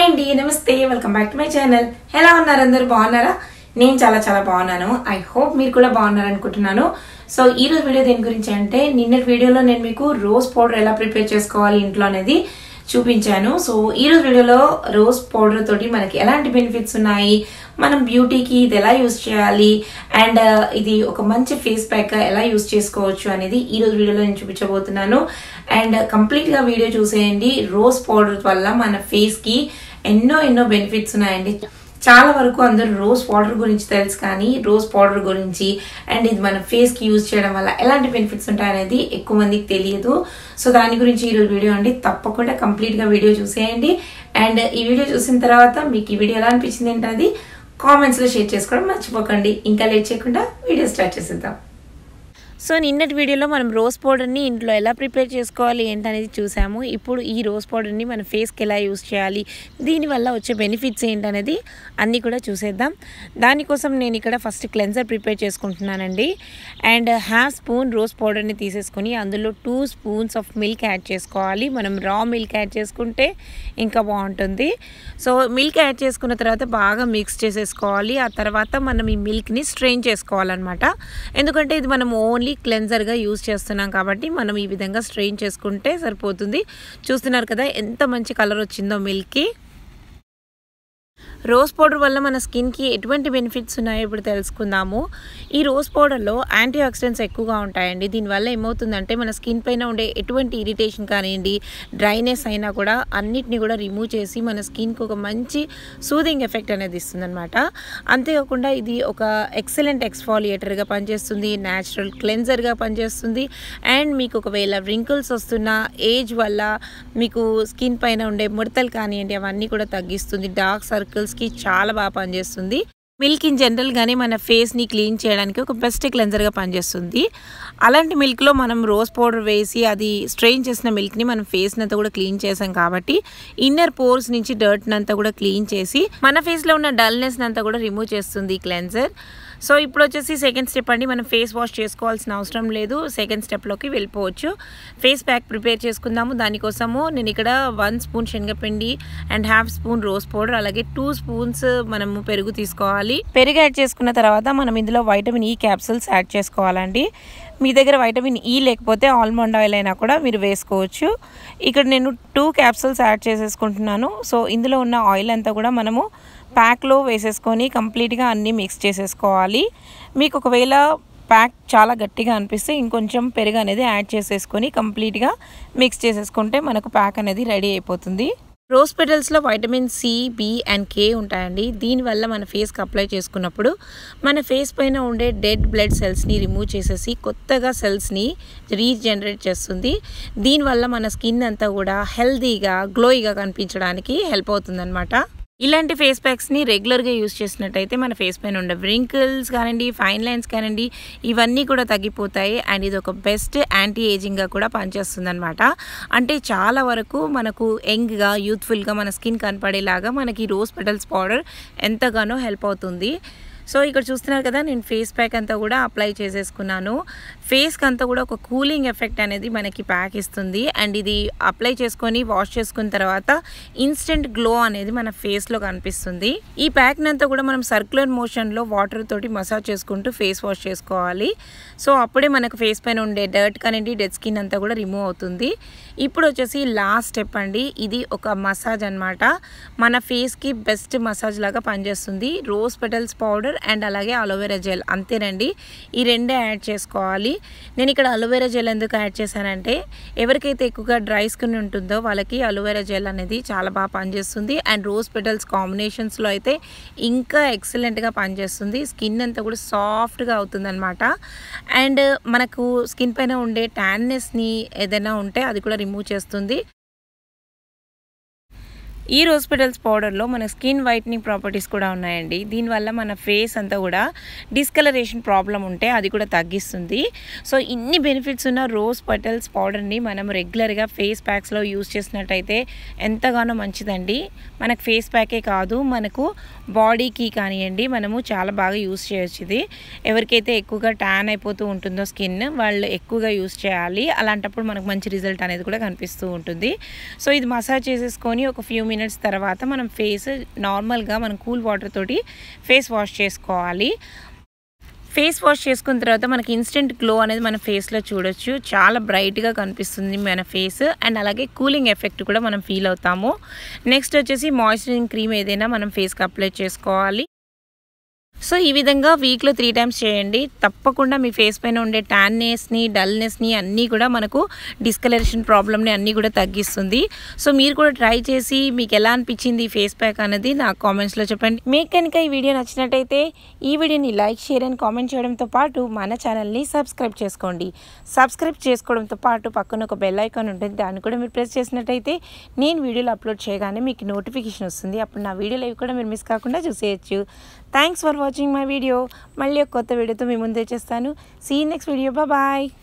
hi అండి నమస్తే welcome back to my channel ఎలా ఉన్నారు అందరూ బాగున్నారా నేను చాలా చాలా బాగున్నాను ఐ హోప్ మీరు కూడా బాగున్నారు అనుకుంటున్నాను సో ఈ రోజు వీడియో దేని గురించి అంటే నిన్నటి వీడియోలో నేను మీకు రోజ్ పౌడర్ ఎలా ప్రిపేర్ చేసుకోవాలి ఇంట్లో అనేది చూపించాను సో ఈ రోజు వీడియోలో రోజ్ పౌడర్ తోటి మనకి ఎలాంటి బెనిఫిట్స్ ఉన్నాయి మనం బ్యూటీకి ఇది ఎలా యూస్ చేయాలి అండ్ ఇది ఒక మంచి ఫేస్ ప్యాక్ ఎలా యూస్ చేసుకోవచ్చు అనేది ఈ రోజు వీడియోలో నేను చూపించబోతున్నాను అండ్ కంప్లీట్ గా వీడియో చూసేయండి రోజ్ పౌడర్ వల్ల మన ఫేస్ కి ఎన్నో ఎన్నో బెనిఫిట్స్ ఉన్నాయండి చాలా వరకు అందరూ రోజ్ పౌడర్ గురించి తెలుసు కానీ రోజ్ పౌడర్ గురించి అండ్ ఇది మన ఫేస్ కి యూజ్ చేయడం వల్ల ఎలాంటి బెనిఫిట్స్ ఉంటాయనేది ఎక్కువ మందికి తెలియదు సో దాని గురించి ఈరోజు వీడియో అండి తప్పకుండా కంప్లీట్ గా వీడియో చూసేయండి అండ్ ఈ వీడియో చూసిన తర్వాత మీకు ఈ వీడియో ఎలా అనిపించింది ఏంటనేది కామెంట్స్ లో షేర్ చేసుకోవడం మర్చిపోకండి ఇంకా లేట్ చేయకుండా వీడియో స్టార్ట్ చేసేద్దాం సో నిన్నటి వీడియోలో మనం రోజ్ పౌడర్ని ఇంట్లో ఎలా ప్రిపేర్ చేసుకోవాలి ఏంటనేది చూసాము ఇప్పుడు ఈ రోజ్ పౌడర్ని మన ఫేస్కి ఎలా యూస్ చేయాలి దీనివల్ల వచ్చే బెనిఫిట్స్ ఏంటనేది అన్నీ కూడా చూసేద్దాం దానికోసం నేను ఇక్కడ ఫస్ట్ క్లెన్జర్ ప్రిపేర్ చేసుకుంటున్నానండి అండ్ హాఫ్ స్పూన్ రోజ్ పౌడర్ని తీసేసుకొని అందులో two spoons of milk add చేసుకోవాలి మనం రా మిల్క్ యాడ్ చేసుకుంటే ఇంకా బాగుంటుంది సో మిల్క్ యాడ్ చేసుకున్న తర్వాత బాగా మిక్స్ చేసేసుకోవాలి ఆ తర్వాత మనం ఈ మిల్క్ని స్ట్రెయిన్ చేసుకోవాలన్నమాట ఎందుకంటే ఇది మనం ఓన్లీ క్లెన్జర్గా యూజ్ చేస్తున్నాం కాబట్టి మనం ఈ విధంగా స్ట్రెయిన్ చేసుకుంటే సరిపోతుంది చూస్తున్నారు కదా ఎంత మంచి కలర్ వచ్చిందో మిల్క్కి రోజ్ పౌడర్ వల్ల మన స్కిన్కి ఎటువంటి బెనిఫిట్స్ ఉన్నాయో ఇప్పుడు తెలుసుకుందాము ఈ రోజ్ పౌడర్లో యాంటీ ఆక్సిడెంట్స్ ఎక్కువగా ఉంటాయండి దీనివల్ల ఏమవుతుందంటే మన స్కిన్ పైన ఉండే ఎటువంటి ఇరిటేషన్ కానివ్వండి డ్రైనెస్ అయినా కూడా అన్నిటిని కూడా రిమూవ్ చేసి మన స్కిన్కి ఒక మంచి సూదింగ్ ఎఫెక్ట్ అనేది ఇస్తుందన్నమాట అంతేకాకుండా ఇది ఒక ఎక్సలెంట్ ఎక్స్ఫాలియేటర్గా పనిచేస్తుంది న్యాచురల్ క్లెన్జర్గా పనిచేస్తుంది అండ్ మీకు ఒకవేళ రింకిల్స్ వస్తున్న ఏజ్ వల్ల మీకు స్కిన్ పైన ఉండే ముడతలు కానివ్వండి అవన్నీ కూడా తగ్గిస్తుంది డార్క్ సర్కిల్స్కి చాలా బాగా పనిచేస్తుంది మిల్క్ ఇన్ జనరల్గానే మన ఫేస్ని క్లీన్ చేయడానికి ఒక బెస్ట్ క్లెన్జర్గా పనిచేస్తుంది అలాంటి మిల్క్లో మనం రోజ్ పౌడర్ వేసి అది స్ట్రెయిన్ చేసిన మిల్క్ని మనం ఫేస్ని అంతా కూడా క్లీన్ చేసాం కాబట్టి ఇన్నర్ పోర్స్ నుంచి డర్ట్ని అంతా కూడా క్లీన్ చేసి మన ఫేస్లో ఉన్న డల్నెస్ని అంతా కూడా రిమూవ్ చేస్తుంది ఈ క్లెన్జర్ సో ఇప్పుడు వచ్చేసి సెకండ్ స్టెప్ అండి మనం ఫేస్ వాష్ చేసుకోవాల్సిన అవసరం లేదు సెకండ్ స్టెప్లోకి వెళ్ళిపోవచ్చు ఫేస్ ప్యాక్ ప్రిపేర్ చేసుకుందాము దానికోసము నేను ఇక్కడ వన్ స్పూన్ శనగపిండి and half spoon rose powder అలాగే టూ స్పూన్స్ మనము పెరుగు తీసుకోవాలి పెరుగు యాడ్ చేసుకున్న తర్వాత మనం ఇందులో వైటమిన్ ఈ క్యాప్సూల్స్ యాడ్ చేసుకోవాలండి మీ దగ్గర వైటమిన్ ఈ లేకపోతే ఆల్మండ్ ఆయిల్ అయినా కూడా మీరు వేసుకోవచ్చు ఇక్కడ నేను టూ క్యాప్సూల్స్ యాడ్ చేసేసుకుంటున్నాను సో ఇందులో ఉన్న ఆయిల్ అంతా కూడా మనము ప్యాక్లో వేసేసుకొని కంప్లీట్గా అన్నీ మిక్స్ చేసేసుకోవాలి మీకు ఒకవేళ ప్యాక్ చాలా గట్టిగా అనిపిస్తే ఇంకొంచెం పెరుగు అనేది యాడ్ చేసేసుకొని కంప్లీట్గా మిక్స్ చేసేసుకుంటే మనకు ప్యాక్ అనేది రెడీ అయిపోతుంది రోజ్ పెటల్స్లో vitamin C B and K ఉంటాయండి దీనివల్ల మన ఫేస్కి అప్లై చేసుకున్నప్పుడు మన ఫేస్ పైన ఉండే డెడ్ బ్లడ్ సెల్స్ని రిమూవ్ చేసేసి కొత్తగా సెల్స్ని రీజనరేట్ చేస్తుంది దీనివల్ల మన స్కిన్ అంతా కూడా హెల్తీగా గ్లోయిగా కనిపించడానికి హెల్ప్ అవుతుందన్నమాట ఇలాంటి ఫేస్ ప్యాక్స్ని రెగ్యులర్గా యూస్ చేసినట్టయితే మన ఫేస్ పైన ఉండే వ్రింకిల్స్ కానివ్వండి ఫైన్ లైన్స్ కానివ్వండి ఇవన్నీ కూడా తగ్గిపోతాయి అండ్ ఇది ఒక బెస్ట్ యాంటీ ఏజింగ్గా కూడా పనిచేస్తుంది అనమాట అంటే చాలా వరకు మనకు యంగ్గా యూత్ఫుల్గా మన స్కిన్ కనపడేలాగా మనకి రోజ్ పెటల్స్ పౌడర్ ఎంతగానో హెల్ప్ అవుతుంది సో ఇక్కడ చూస్తున్నారు కదా నేను ఫేస్ ప్యాక్ అంతా కూడా అప్లై చేసేసుకున్నాను ఫేస్కి అంతా కూడా ఒక కూలింగ్ ఎఫెక్ట్ అనేది మనకి ప్యాక్ ఇస్తుంది అండ్ ఇది అప్లై చేసుకొని వాష్ చేసుకున్న తర్వాత ఇన్స్టెంట్ గ్లో అనేది మన ఫేస్లో కనిపిస్తుంది ఈ ప్యాక్ని అంతా కూడా మనం సర్క్యులర్ మోషన్లో వాటర్ తోటి మసాజ్ చేసుకుంటూ ఫేస్ వాష్ చేసుకోవాలి సో అప్పుడే మనకు ఫేస్ పైన ఉండే డర్ట్ కానివ్వండి డెడ్ స్కిన్ అంతా కూడా రిమూవ్ అవుతుంది ఇప్పుడు వచ్చేసి లాస్ట్ స్టెప్ అండి ఇది ఒక మసాజ్ అనమాట మన ఫేస్కి బెస్ట్ మసాజ్ లాగా పనిచేస్తుంది రోజ్ పెటల్స్ పౌడర్ అండ్ అలాగే అలోవెరా జెల్ అంతేనండి ఈ రెండే యాడ్ చేసుకోవాలి నేను ఇక్కడ అలోవెరా జెల్ ఎందుకు యాడ్ చేశానంటే ఎవరికైతే ఎక్కువగా డ్రై స్కిన్ ఉంటుందో వాళ్ళకి అలోవెరా జెల్ అనేది చాలా బాగా పనిచేస్తుంది అండ్ రోజ్ పెటల్స్ కాంబినేషన్స్లో అయితే ఇంకా ఎక్సలెంట్గా పనిచేస్తుంది స్కిన్ అంతా కూడా సాఫ్ట్గా అవుతుందన్నమాట అండ్ మనకు స్కిన్ పైన ఉండే ట్యాన్నెస్ని ఏదైనా ఉంటే అది కూడా రిమూవ్ చేస్తుంది ఈ రోజ్ పెటల్స్ పౌడర్లో మన స్కిన్ వైట్నింగ్ ప్రాపర్టీస్ కూడా ఉన్నాయండి దీనివల్ల మన ఫేస్ అంతా కూడా డిస్కలరేషన్ ప్రాబ్లం ఉంటే అది కూడా తగ్గిస్తుంది సో ఇన్ని బెనిఫిట్స్ ఉన్న రోజ్ పెటల్స్ పౌడర్ని మనం రెగ్యులర్గా ఫేస్ ప్యాక్స్లో యూస్ చేసినట్టయితే ఎంతగానో మంచిదండి మనకు ఫేస్ ప్యాకే కాదు మనకు బాడీకి కానివ్వండి మనము చాలా బాగా యూస్ చేయొచ్చు ఇది ఎవరికైతే ఎక్కువగా ట్యాన్ అయిపోతూ ఉంటుందో స్కిన్ వాళ్ళు ఎక్కువగా యూస్ చేయాలి అలాంటప్పుడు మనకు మంచి రిజల్ట్ అనేది కూడా కనిపిస్తూ ఉంటుంది సో ఇది మసాజ్ చేసేసుకొని ఒక ఫ్యూ మినిట్స్ తర్వాత మనం ఫేస్ నార్మల్గా మనం కూల్ వాటర్ తోటి ఫేస్ వాష్ చేసుకోవాలి ఫేస్ వాష్ చేసుకున్న తర్వాత మనకి ఇన్స్టెంట్ గ్లో అనేది మన ఫేస్లో చూడొచ్చు చాలా బ్రైట్గా కనిపిస్తుంది మన ఫేస్ అండ్ అలాగే కూలింగ్ ఎఫెక్ట్ కూడా మనం ఫీల్ అవుతాము నెక్స్ట్ వచ్చేసి మాయిశ్చరైజింగ్ క్రీమ్ ఏదైనా మనం ఫేస్కి అప్లై చేసుకోవాలి సో ఈ విధంగా వీక్లో త్రీ టైమ్స్ చేయండి తప్పకుండా మీ ఫేస్ పైన ఉండే ట్యాన్నెస్ని డల్నెస్ని అన్నీ కూడా మనకు డిస్కలరేషన్ ప్రాబ్లమ్ని అన్నీ కూడా తగ్గిస్తుంది సో మీరు కూడా ట్రై చేసి మీకు ఎలా అనిపించింది ఈ ఫేస్ ప్యాక్ అనేది నాకు కామెంట్స్లో చెప్పండి మీకు కనుక ఈ వీడియో నచ్చినట్టయితే ఈ వీడియోని లైక్ షేర్ అండ్ కామెంట్ చేయడంతో పాటు మన ఛానల్ని సబ్స్క్రైబ్ చేసుకోండి సబ్స్క్రైబ్ చేసుకోవడంతో పాటు పక్కన ఒక బెల్ ఐకాన్ ఉంటుంది దాన్ని కూడా మీరు ప్రెస్ చేసినట్టయితే నేను వీడియోలు అప్లోడ్ చేయగానే మీకు నోటిఫికేషన్ వస్తుంది అప్పుడు నా వీడియోలు అవి కూడా మీరు మిస్ కాకుండా చూసేయచ్చు thanks for watching my video మళ్ళీ ఒక కొత్త వీడియోతో మీ ముందే చేస్తాను సీ నెక్స్ట్ వీడియో బాయ్